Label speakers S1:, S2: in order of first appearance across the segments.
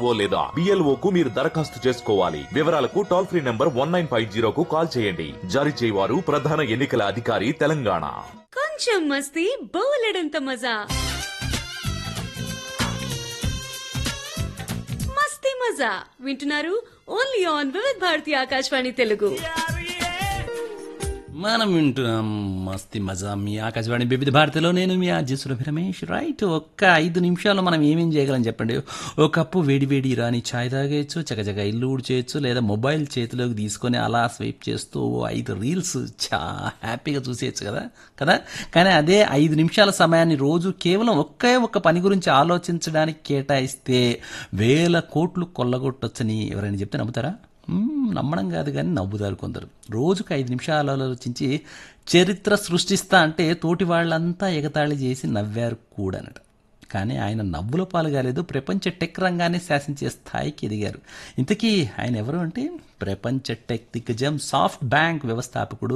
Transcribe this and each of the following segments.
S1: ARO లేదా BLO కు మీరు దరఖాస్తు చేసుకోవాలి వివరాలకు toll free number one nine five జీరోకు కాల్ చేయండి జారీ చేయవారు ప్రధాన ఎన్నికల అధికారి తెలంగాణ
S2: కొంచెం మస్తీ బోలెడంత మజా మస్తీ మజా వింటున్నారు ఓన్లీ ఆన్ వివిధ్ భారతి ఆకాశవాణి తెలుగు
S3: మనం వింటున్నాం మస్తి మజా మీ ఆకాశవాణి వివిధ భారతిలో నేను మీ ఆర్జేశ్వర రమేష్ రైట్ ఒక్క ఐదు నిమిషాల్లో మనం ఏమేం చేయగలం చెప్పండి ఒక కప్పు వేడి వేడి రాని ఛాయ్ తాగేయచ్చు చకచక ఇల్లు ఊడ్చేయచ్చు లేదా మొబైల్ చేతిలోకి తీసుకొని అలా స్వైప్ చేస్తూ ఓ ఐదు రీల్స్ చా హ్యాపీగా చూసేయచ్చు కదా కదా కానీ అదే ఐదు నిమిషాల సమయాన్ని రోజు కేవలం ఒకే ఒక్క పని గురించి ఆలోచించడానికి కేటాయిస్తే వేల కోట్లు కొల్లగొట్టొచ్చని ఎవరైనా చెప్తే నమ్ముతారా మ్మ్, నమ్మడం కాదు కానీ నవ్వుతారు కొందరు రోజుకు ఐదు నిమిషాలు ఆలోచించి చరిత్ర సృష్టిస్తా అంటే తోటి వాళ్ళంతా ఎగతాళి చేసి నవ్వారు కూడా అనట కానీ ఆయన నవ్వుల పాలు కాలేదు ప్రపంచ టెక్ రంగాన్ని శాసించే స్థాయికి ఎదిగారు ఇంతకీ ఆయన ఎవరు అంటే ప్రపంచ టెక్ దిగ్గజం సాఫ్ట్ బ్యాంక్ వ్యవస్థాపకుడు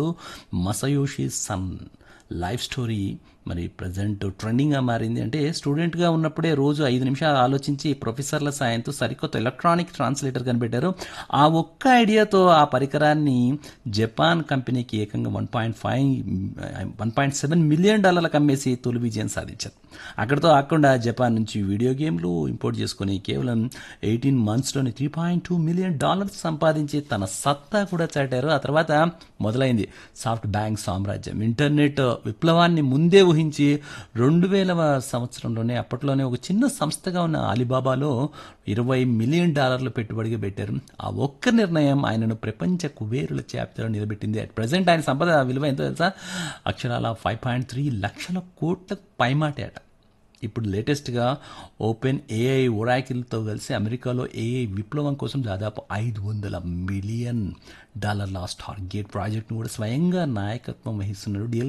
S3: మసయోషి సన్ లైఫ్ స్టోరీ మరి ప్రజెంట్ ట్రెండింగ్గా మారింది అంటే స్టూడెంట్గా ఉన్నప్పుడే రోజు ఐదు నిమిషాలు ఆలోచించి ప్రొఫెసర్ల సాయంతో సరికొత్త ఎలక్ట్రానిక్ ట్రాన్స్లేటర్ కనిపెట్టారు ఆ ఒక్క ఐడియాతో ఆ పరికరాన్ని జపాన్ కంపెనీకి ఏకంగా one point five one point seven million డాలర్లకు అమ్మేసి తొలి విజయం సాధించారు అక్కడితో ఆకుండా జపాన్ నుంచి వీడియో గేమ్లు ఇంపోర్ట్ చేసుకుని కేవలం ఎయిటీన్ మంత్స్లోని three point two million dollars సంపాదించి తన సత్తా కూడా చాటారు ఆ తర్వాత మొదలైంది సాఫ్ట్ బ్యాంక్ సామ్రాజ్యం ఇంటర్నెట్ విప్లవాన్ని ముందే ఊహించి రెండు వేల సంవత్సరంలోనే అప్పట్లోనే ఒక చిన్న సంస్థగా ఉన్న అలీబాబాలో ఇరవై మిలియన్ డాలర్లు పెట్టుబడిగా పెట్టారు ఆ ఒక్క నిర్ణయం ఆయనను ప్రపంచ కుబేరుల జాబితాలో నిలబెట్టింది అట్ ప్రజెంట్ ఆయన సంపద విలువ ఎంతో తెలుసా అక్షరాల ఫైవ్ పాయింట్ త్రీ లక్షల కోట్ల పైమాటే అట ఇప్పుడు లేటెస్ట్గా ఓపెన్ ఏఐ ఒరాకిల్తో కలిసి అమెరికాలో ఏఐ విప్లవం కోసం దాదాపు ఐదు వందల మిలియన్ డాలర్ల టార్గెట్ ప్రాజెక్ట్ను కూడా స్వయంగా నాయకత్వం వహిస్తున్నారు డియర్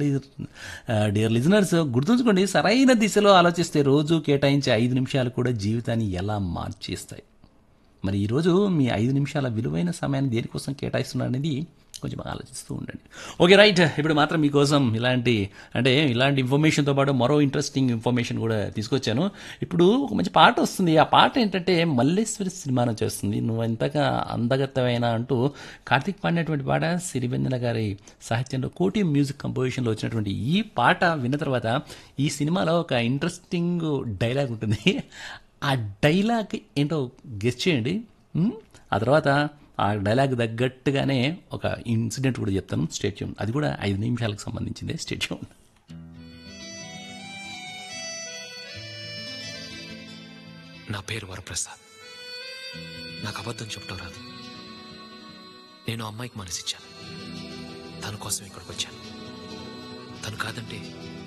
S3: డియర్ లిజనర్స్ గుర్తుంచుకోండి సరైన దిశలో ఆలోచిస్తే రోజు కేటాయించే ఐదు నిమిషాలు కూడా జీవితాన్ని ఎలా మార్చేస్తాయి మరి ఈరోజు మీ ఐదు నిమిషాల విలువైన సమయాన్ని దేనికోసం కేటాయిస్తున్నారు అనేది కొంచెం ఆలోచిస్తూ ఉండండి ఓకే రైట్ ఇప్పుడు మాత్రం మీకోసం ఇలాంటి అంటే ఇలాంటి ఇన్ఫర్మేషన్తో పాటు మరో ఇంట్రెస్టింగ్ ఇన్ఫర్మేషన్ కూడా తీసుకొచ్చాను ఇప్పుడు ఒక మంచి పాట వస్తుంది ఆ పాట ఏంటంటే మల్లేశ్వరి సినిమాను చేస్తుంది నువ్వు ఎంతగా అందగత్తమైన అంటూ కార్తీక్ పాడినటువంటి పాట సిరివెన్నెల గారి సాహిత్యంలో కోటి మ్యూజిక్ కంపోజిషన్లో వచ్చినటువంటి ఈ పాట విన్న తర్వాత ఈ సినిమాలో ఒక ఇంట్రెస్టింగ్ డైలాగ్ ఉంటుంది ఆ డైలాగ్ ఏంటో గెస్ట్ చేయండి ఉమ్, ఆ తర్వాత ఆ డైలాగ్ తగ్గట్టుగానే ఒక ఇన్సిడెంట్ కూడా చెప్తాను స్టేట్యూన్ అది కూడా ఐదు నిమిషాలకు సంబంధించిందే స్టేట్యూన్
S4: నా పేరు వరప్రసాద్ నాకు అబద్ధం చెప్పడం రాదు నేను ఆ అమ్మాయికి మనసిచ్చాను తన కోసం ఇక్కడికి వచ్చాను తను కాదంటే